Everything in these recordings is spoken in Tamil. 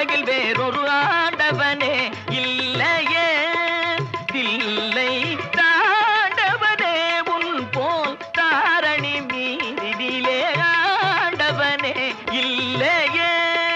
உலகில் வேறொரு ஆண்டவனே இல்லையே தில்லை தாண்டவனே உன் போல் தாரணி மீதிலே ஆண்டவனே இல்லையே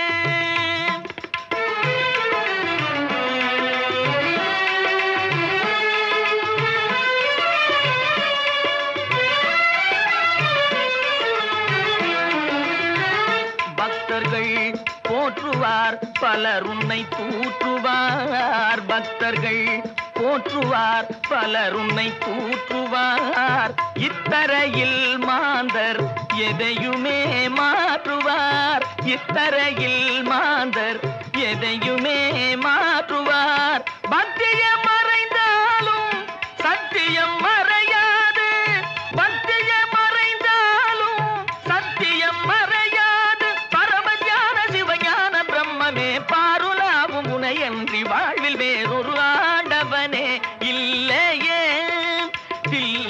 பக்தர்கள் போற்றுவார் பலர் உன்னை தூற்றுவார் பக்தர்கள் போற்றுவார் பலர் உன்னை தூற்றுவார் இத்தரையில் மாந்தர் எதையுமே மாற்றுவார் இத்தரையில் மாந்தர் எதையுமே மாற்றுவார் பக்தியம் மறைந்தாலும் சத்தியம் மறையாது பக்தியம் மறைந்தாலும் சத்தியம் மறையாது பரமஞான சிவஞான பிரம்மமே பாருலாவும் உனையன்றி வாழ்வில் வேறொரு ஆண்டவனே இல்லையே இல்லை